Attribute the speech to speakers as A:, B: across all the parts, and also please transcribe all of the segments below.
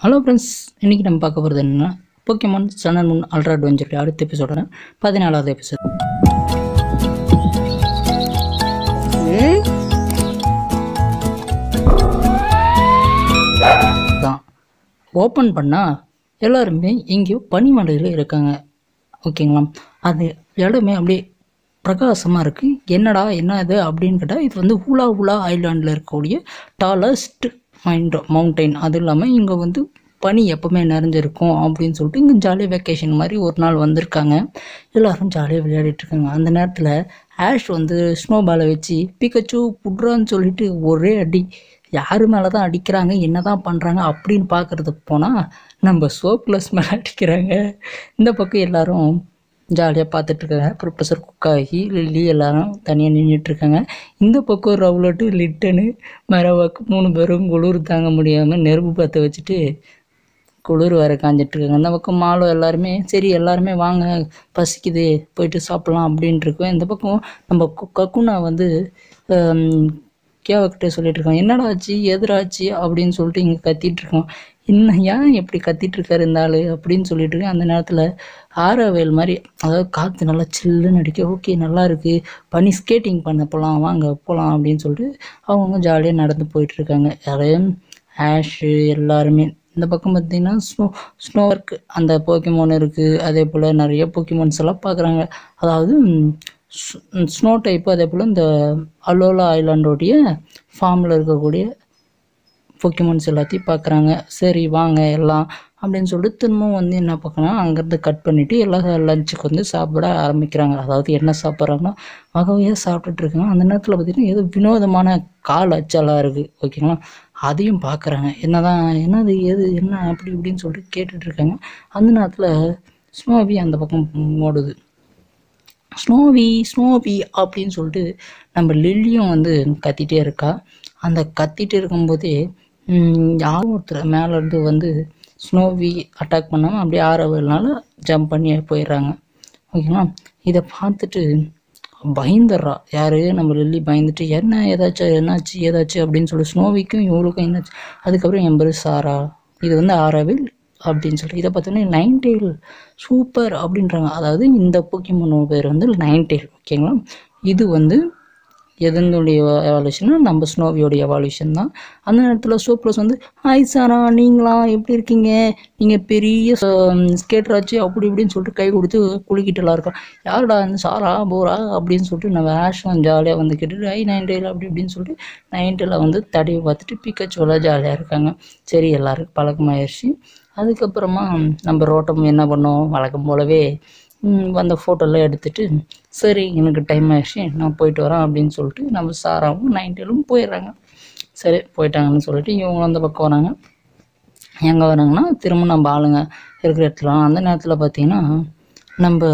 A: hello friends இன்றைக்கி நம்ம பார்க்க போகிறது என்னென்னா Pokemon sun and moon ultra adventure அடுத்த எபிசோட பதினாலாவது எபிசோட் தான் ஓப்பன் பண்ணால் எல்லாருமே எங்கேயோ பனிமலையில் இருக்காங்க ஓகேங்களா அது இடமே அப்படியே பிரகாசமாக இருக்குது என்னடா என்ன இது அப்படின்னு கேட்டால் இது வந்து ஹூலா ஹூலா ஐலாண்டில் இருக்கக்கூடிய டாலஸ்ட் மைண்ட் மவுண்டைன் அது இல்லாமல் இங்கே வந்து பனி எப்போவுமே நிறைஞ்சிருக்கும் அப்படின்னு சொல்லிட்டு இங்கே ஜாலியாக வெக்கேஷன் மாதிரி ஒரு நாள் வந்திருக்காங்க எல்லாரும் ஜாலியாக விளையாடிட்டு இருக்காங்க அந்த நேரத்தில் ஆஷ் வந்து ஸ்னோ பாலை வச்சு பிக்கச்சு புட்றான்னு சொல்லிட்டு ஒரே அடி யார் மேலே தான் அடிக்கிறாங்க என்ன தான் பண்ணுறாங்க அப்படின்னு பார்க்குறதுக்கு போனால் நம்ம சோப்லஸ் மேலே அடிக்கிறாங்க இந்த பக்கம் எல்லாரும் ஜாலியாக பார்த்துட்ருக்காங்க ப்ரொஃபஸர் குக்காகி லில்லி எல்லாரும் தனியாக நின்றுட்டுருக்காங்க இந்த பக்கம் ரவுலட்டு லிட்டனு மரவாக்கு மூணு பேரும் குளிர் தாங்க முடியாமல் நெருப்பு பற்ற வச்சுட்டு குளிர் வர காஞ்சிட்ருக்காங்க இந்த பக்கம் மாலோ எல்லாருமே சரி எல்லாருமே வாங்க பசிக்குது போயிட்டு சாப்பிட்லாம் அப்படின்ட்டு இருக்கோம் இந்த பக்கம் நம்ம கு- கக்குனா வந்து கேவக்கிட்ட சொல்லிட்டு இருக்கோம் என்னடா ஆச்சு எதிராச்சு அப்படின்னு சொல்லிட்டு இங்கே கத்திட்டு இருக்கோம் என்ன ஏன் எப்படி கத்திட்டு இருக்காரு இந்த ஆளு அப்படின்னு சொல்லிட்டு இருக்கேன் அந்த நேரத்தில் ஆரவேல் மாதிரி அதாவது காற்று நல்லா சில்லுன்னு அடிக்க ஓகே நல்லா இருக்கு பனி ஸ்கேட்டிங் பண்ண போகலாம் வாங்க போகலாம் அப்படின்னு சொல்லிட்டு அவங்க ஜாலியாக நடந்து போயிட்டு இருக்காங்க யாரையும் ஆஷு எல்லாருமே இந்த பக்கம் பார்த்தீங்கன்னா ஸ்னோ ஸ்னோ ஒர்க் அந்த போக்கிமோன் இருக்குது அதே போல் நிறைய போக்கிமோன்ஸ் எல்லாம் பார்க்குறாங்க அதாவது ஸ்னோ டைப்பு அதே போல் இந்த அலோலா ஐலாண்டோடைய ஃபார்மில் இருக்கக்கூடிய போக்கிமான்ஸ் எல்லாத்தையும் பார்க்குறாங்க சரி வாங்க எல்லாம் அப்படின்னு சொல்லிட்டு திரும்பவும் வந்து என்ன பார்க்கணும் அங்கேருந்து கட் பண்ணிவிட்டு எல்லாம் லஞ்சுக்கு வந்து சாப்பிட ஆரம்பிக்கிறாங்க அதாவது என்ன சாப்பிட்றாங்கன்னா வகையாக சாப்பிட்டுட்டு இருக்காங்க அந்த நேரத்தில் பார்த்திங்கன்னா ஏதோ வினோதமான கால் அச்சாலாக இருக்குது ஓகேங்களா அதையும் பார்க்குறாங்க என்னதான் என்னது எது என்ன அப்படி இப்படின்னு சொல்லிட்டு கேட்டுட்டு இருக்காங்க அந்த நேரத்தில் ஸ்னோவி அந்த பக்கம் ஓடுது ஸ்னோவி ஸ்னோவி அப்படின்னு சொல்லிட்டு நம்ம லில்லியும் வந்து கத்திட்டே இருக்கா அந்த கத்திட்டு இருக்கும்போதே ம், யாரோ ஒருத்தர் மேலேருந்து வந்து ஸ்னோவி அட்டாக் பண்ணாமல் அப்படியே ஆறவனால ஜம்ப் பண்ணி போயிடுறாங்க ஓகேங்களா இதை பார்த்துட்டு பயந்துடுறா யாரு நம்ம லில்லி பயந்துட்டு என்ன ஏதாச்சும் என்னாச்சு ஏதாச்சு அப்படின்னு சொல்லி ஸ்னோவிக்கும் இவளுக்கும் என்னாச்சு அதுக்கப்புறம் என் பேர் சாரா இது வந்து ஆரவில் அப்படின்னு சொல்லிட்டு இதை பார்த்தோன்னே நைன் டெயில் சூப்பர் அப்படின்றாங்க அதாவது இந்த போக்கிமோன் பேர் வந்து நைன் டெயில் ஓகேங்களா இது வந்து எதனுடைய எவால்யூஷனா நம்ம ஸ்னோவியோடைய எவால்யூஷன் தான் அந்த நேரத்தில் சோப்ளஸ் வந்து ஹாய் சாரா நீங்களா எப்படி இருக்கீங்க நீங்கள் பெரிய ஸ்கேட்டராச்சு அப்படி இப்படின்னு சொல்லிட்டு கை கொடுத்து குளிக்கிட்டுலாம் இருக்கோம் யாருடா இந்த சாரா போரா அப்படின்னு சொல்லிட்டு நம்ம ஆஷும் ஜாலியாக வந்து கேட்டுட்டு ஐ நைன் டேல அப்படி இப்படின்னு சொல்லிட்டு நைன் டேல வந்து தடவி பார்த்துட்டு பிக்கச்சோலாம் ஜாலியாக இருக்காங்க சரி எல்லாருக்கும் பழக்கமாயிருச்சு அதுக்கப்புறமா நம்ம ரோட்டம் என்ன பண்ணோம் வழக்கம் போலவே ம், வந்த ஃபோட்டோலாம் எடுத்துட்டு சரி எனக்கு டைம் ஆயிடுச்சு நான் போயிட்டு வரேன் அப்படின்னு சொல்லிட்டு நம்ம சாராவும் நைன்டேலும் போயிடுறாங்க சரி போயிட்டாங்கன்னு சொல்லிட்டு இவங்க அந்த பக்கம் வராங்க எங்கே வராங்கன்னா திரும்ப நம்ம ஆளுங்க இருக்கிற இடத்துல அந்த நேரத்தில் பார்த்தீங்கன்னா நம்ம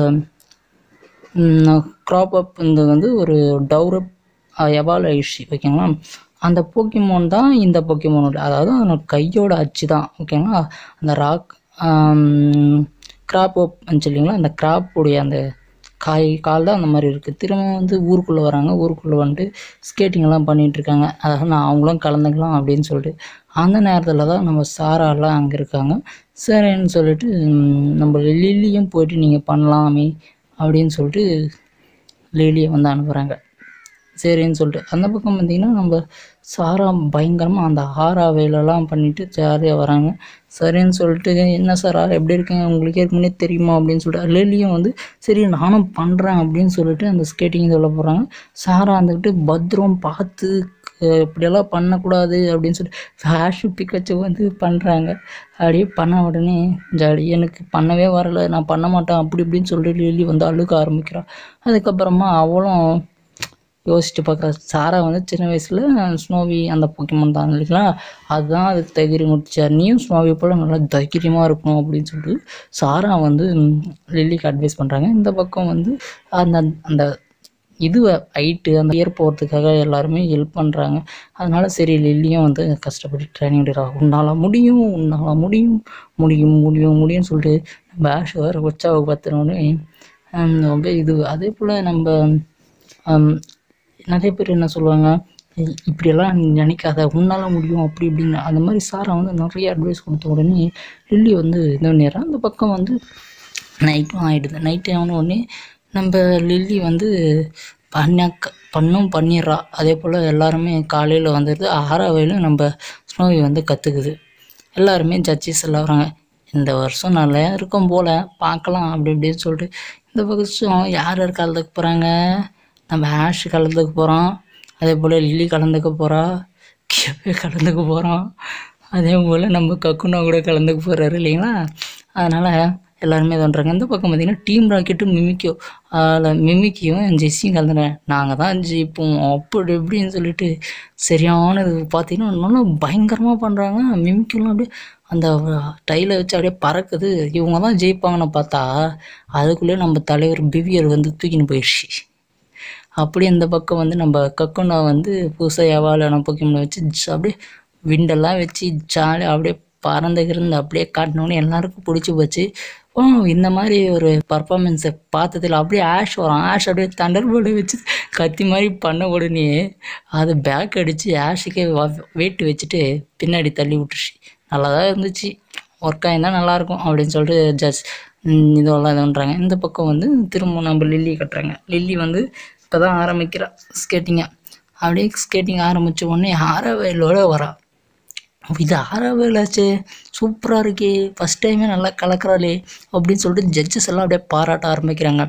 A: க்ராப் அப் இந்த வந்து ஒரு டவுரப் எவால் ஆயிடுச்சு ஓகேங்களா அந்த போக்கிமோன் தான் இந்த போக்கிமோனோட அதாவது அதனோட கையோட அச்சு தான் ஓகேங்களா அந்த ராக் கிராப் அப் இல்லைங்களா அந்த கிராப்புடைய அந்த காய் கால் தான் அந்த மாதிரி இருக்குது திரும்ப வந்து ஊருக்குள்ளே வராங்க ஊருக்குள்ளே வந்துட்டு ஸ்கேட்டிங் எல்லாம் பண்ணிட்டு இருக்காங்க அதாவது நான் அவங்களும் கலந்துக்கலாம் அப்படின்னு சொல்லிட்டு அந்த நேரத்தில் தான் நம்ம சாராலாம் அங்கே இருக்காங்க சரின்னு சொல்லிட்டு ம், நம்ம லில்லியும் போயிட்டு நீங்கள் பண்ணலாமே அப்படின்னு சொல்லிட்டு லில்லியை வந்து அனுப்புகிறாங்க சரின்னு சொல்லிட்டு அந்த பக்கம் பார்த்தீங்கன்னா நம்ம சாரா பயங்கரமாக அந்த ஆறா வேலைலாம் பண்ணிட்டு ஜாலியாக வராங்க சரின்னு சொல்லிட்டு என்ன சாரா எப்படி இருக்கீங்க உங்களுக்கு ஏற்கனவே தெரியுமா அப்படின்னு சொல்லிட்டு லில்லியும் வந்து சரி நானும் பண்ணுறேன் அப்படின்னு சொல்லிட்டு அந்த ஸ்கேட்டிங் சொல்ல போகிறாங்க சாரா வந்துக்கிட்டு பத்திரம் பார்த்து அஹ் இப்படியெல்லாம் பண்ணக்கூடாது அப்படின்னு சொல்லி ஃபேஷு பிக்கச்சு வந்து பண்ணுறாங்க அப்படியே பண்ண உடனே ஜாலி எனக்கு பண்ணவே வரல நான் பண்ண மாட்டேன் அப்படி இப்படின்னு சொல்லிட்டு லில்லி வந்து அழுக ஆரம்பிக்கிறான் அதுக்கப்புறமா அவளும் யோசிச்சு பார்க்குறா சாரா வந்து சின்ன வயசில் ஸ்னோவி அந்த பொக்கிமான் தான் இல்லைங்களா அதுதான் அதுக்கு தைரியம் கொடுத்துச்சார் நீயும் ஸ்னோவி போல் நல்லா தைரியமாக இருக்கும் அப்படின்னு சொல்லிட்டு சாரா வந்து ம், லில்லிக்கு அட்வைஸ் பண்ணுறாங்க இந்த பக்கம் வந்து அந்த அந்த இது ஹைட்டு அந்த இயர் போகிறதுக்காக எல்லாருமே ஹெல்ப் பண்ணுறாங்க அதனால சரி லில்லியும் வந்து கஷ்டப்பட்டு ட்ரைனிங் எடுக்கிறா உன்னால் முடியும் உன்னால் முடியும் முடியும் முடியும் முடியும்னு சொல்லிட்டு நம்ம ஆஷ் வேறு உற்சாக பார்த்துனோடனே ரொம்ப இது அதே போல் நம்ம ஹம், நிறைய பேர் என்ன சொல்லுவாங்க இ- இப்படியெல்லாம் நீ நினைக்காத உன்னால முடியும் அப்படி இப்படின்னு அந்த மாதிரி சாரா வந்து நிறைய அட்வைஸ் கொடுத்த உடனே லில்லி வந்து இது பண்ணிடுறான் அந்த பக்கம் வந்து நைட்டும் ஆகிடுது நைட்டு ஆன உடனே நம்ம லில்லி வந்து பண்ண பண்ணும் பண்ணிடுறா அதே போல் எல்லாருமே காலையில் வந்துடுது ஆறாவையிலும் நம்ம ஸ்னோவி வந்து கற்றுக்குது எல்லாருமே ஜட்ஜஸ் எல்லாம் வராங்க இந்த வருஷம் நல்லா இருக்கும் போல் பார்க்கலாம் அப்படி இப்படின்னு சொல்லிட்டு இந்த வருஷம் யார் யார் கலந்துக்க போகிறாங்க நம்ம ஆஷ் கலந்துக்க போகிறோம் அதே போல் லில்லி கலந்துக்க போகிறா கியவே கலந்துக்க போகிறோம் அதே போல் நம்ம கக்குனா கூட கலந்துக்க போகிறாரு இல்லைங்களா அதனால் எல்லாருமே இது பண்ணுறாங்க இந்த பக்கம் பார்த்தீங்கன்னா டீம் ராக்கெட்டும் மிமிக்கும் அதில் மிமிக்கியும் ஜெஸ்ஸியும் கலந்துறாங்க நாங்கள் தான் ஜெயிப்போம் அப்படி இப்படின்னு சொல்லிட்டு சரியான இது பார்த்தீங்கன்னா நல்லா பயங்கரமாக பண்ணுறாங்க மிமிக்கெல்லாம் அப்படியே அந்த டைலை வச்சு அப்படியே பறக்குது இவங்க தான் ஜெயிப்பாங்கன்னு பார்த்தா அதுக்குள்ளே நம்ம தலைவர் பிவியர் வந்து தூக்கின்னு போயிடுச்சு அப்படி அந்த பக்கம் வந்து நம்ம கக்குனா வந்து புதுசாக எவாலான பொக்கிமனை வச்சு ஜ- அப்படியே விண்டெல்லாம் வச்சு ஜாலியாக அப்படியே பறந்துகிருந்து அப்படியே காட்டினோன்னே எல்லாருக்கும் பிடிச்சி போச்சு ஓ இந்த மாதிரி ஒரு பர்ஃபார்மன்ஸை பார்த்ததில்ல அப்படியே ஆஷ் வரும் ஆஷ் அப்படியே தண்டர் போர்டு வச்சு கத்தி மாதிரி பண்ண உடனே அது பேக் அடித்து ஆஷுக்கே வெயிட் வச்சுட்டு பின்னாடி தள்ளி விட்டுருச்சு நல்லா தான் இருந்துச்சு ஒர்க் ஆயிருந்தால் நல்லாயிருக்கும் அப்படின்னு சொல்லிட்டு ஜட்ஜ் இதெல்லாம் இது பண்ணுறாங்க இந்த பக்கம் வந்து திரும்ப நம்ம லில்லி கட்டுறாங்க லில்லி வந்து இப்போ தான் ஆரம்பிக்கிறா ஸ்கேட்டிங்கை அப்படியே ஸ்கேட்டிங் ஆரம்பித்த உடனே ஆரவயலோட வரா இது ஆறாவேலாச்சே சூப்பராக இருக்கே ஃபஸ்ட் டைமே நல்லா கலக்கிறாளே அப்படின்னு சொல்லிட்டு ஜட்ஜஸ் எல்லாம் அப்படியே பாராட்ட ஆரம்பிக்கிறாங்க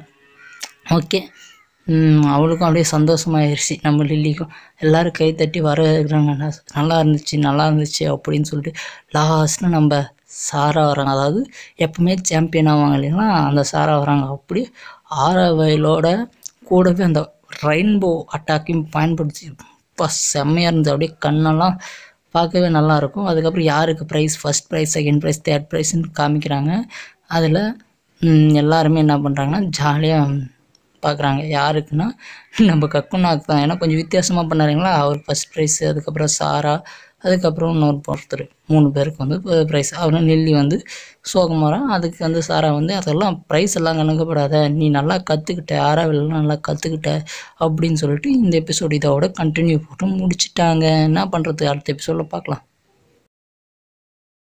A: ஓகே அவளுக்கும் அப்படியே சந்தோஷமாயிருச்சு நம்ம லில்லிக்கும் எல்லாரும் கை தட்டி வர இருக்கிறாங்க நல்லா இருந்துச்சு நல்லா இருந்துச்சு அப்படின்னு சொல்லிட்டு லாஸ்ட்டில் நம்ம சாரா வராங்க அதாவது எப்பவுமே சாம்பியன் ஆவாங்க இல்லைங்களா அந்த சாரா வராங்க அப்படி ஆறாவயலோட கூடவே அந்த ரெயின்போ அட்டாக்கையும் பயன்படுத்தி இப்போ செம்மையாக இருந்தது அப்படியே கண்ணெல்லாம் பார்க்கவே நல்லா இருக்கும் அதுக்கப்புறம் யாருக்கு prize first prize second prize third ப்ரைஸ்னு காமிக்கிறாங்க அதில் எல்லாருமே என்ன பண்ணுறாங்கன்னா ஜாலியாக பார்க்குறாங்க யாருக்குன்னா நம்ம கக்குனாக்கு தான் ஏன்னா கொஞ்சம் வித்தியாசமாக பண்ணாருங்களா அவர் ஃபர்ஸ்ட் ப்ரைஸ் அதுக்கப்புறம் சாரா அதுக்கப்புறம் இன்னொரு ஒருத்தர் மூணு பேருக்கு வந்து ப்ரைஸ் அவரும் நெல்லி வந்து சோகமாரா அதுக்கு வந்து சாரா வந்து அதெல்லாம் ப்ரைஸ் எல்லாம் கணக்கப்படாத நீ நல்லா கற்றுக்கிட்ட ஆறாவிலாம் நல்லா கற்றுக்கிட்ட அப்படின்னு சொல்லிட்டு இந்த எபிசோடு இதோட கண்டினியூ போட்டு முடிச்சிட்டாங்க என்ன பண்ணுறது அடுத்த எபிசோடில் பார்க்கலாம்